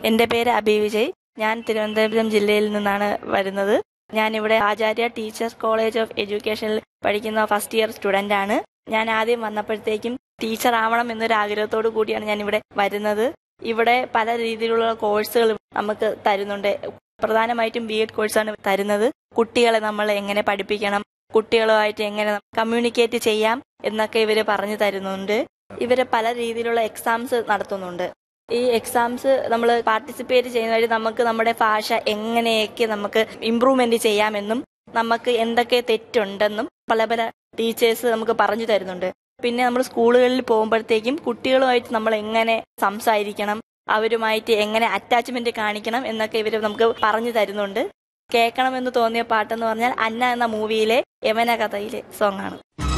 എൻ്റെ പേര് അബി വിജയ് ഞാൻ തിരുവനന്തപുരം ജില്ലയിൽ നിന്നാണ് വരുന്നത് ഞാനിവിടെ ആചാര്യ ടീച്ചേഴ്സ് കോളേജ് ഓഫ് എഡ്യൂക്കേഷനിൽ പഠിക്കുന്ന ഫസ്റ്റ് ഇയർ സ്റ്റുഡൻ്റ് ആണ് ഞാൻ ആദ്യം വന്നപ്പോഴത്തേക്കും ടീച്ചർ ആവണം എന്നൊരു ആഗ്രഹത്തോടു കൂടിയാണ് ഞാൻ ഇവിടെ വരുന്നത് ഇവിടെ പല രീതിയിലുള്ള കോഴ്സുകൾ നമുക്ക് തരുന്നുണ്ട് പ്രധാനമായിട്ടും ബി എഡ് കോഴ്സാണ് തരുന്നത് കുട്ടികളെ നമ്മൾ എങ്ങനെ പഠിപ്പിക്കണം കുട്ടികളുമായിട്ട് എങ്ങനെ കമ്മ്യൂണിക്കേറ്റ് ചെയ്യാം എന്നൊക്കെ ഇവര് പറഞ്ഞു തരുന്നുണ്ട് ഇവര് പല രീതിയിലുള്ള എക്സാംസ് നടത്തുന്നുണ്ട് ഈ എക്സാംസ് നമ്മൾ പാർട്ടിസിപ്പേറ്റ് ചെയ്യുന്ന വഴി നമുക്ക് നമ്മുടെ ഭാഷ എങ്ങനെയൊക്കെ നമുക്ക് ഇമ്പ്രൂവ്മെന്റ് ചെയ്യാമെന്നും നമുക്ക് എന്തൊക്കെ തെറ്റുണ്ടെന്നും പല പല ടീച്ചേഴ്സ് നമുക്ക് പറഞ്ഞു തരുന്നുണ്ട് പിന്നെ നമ്മൾ സ്കൂളുകളിൽ പോകുമ്പോഴത്തേക്കും കുട്ടികളുമായിട്ട് നമ്മൾ എങ്ങനെ സംസാരിക്കണം അവരുമായിട്ട് എങ്ങനെ അറ്റാച്ച്മെന്റ് കാണിക്കണം എന്നൊക്കെ ഇവർ നമുക്ക് പറഞ്ഞു തരുന്നുണ്ട് കേൾക്കണമെന്ന് തോന്നിയ പാട്ടെന്ന് പറഞ്ഞാൽ അന്ന എന്ന മൂവിയിലെ യമന കഥയിലെ സോങ് ആണ്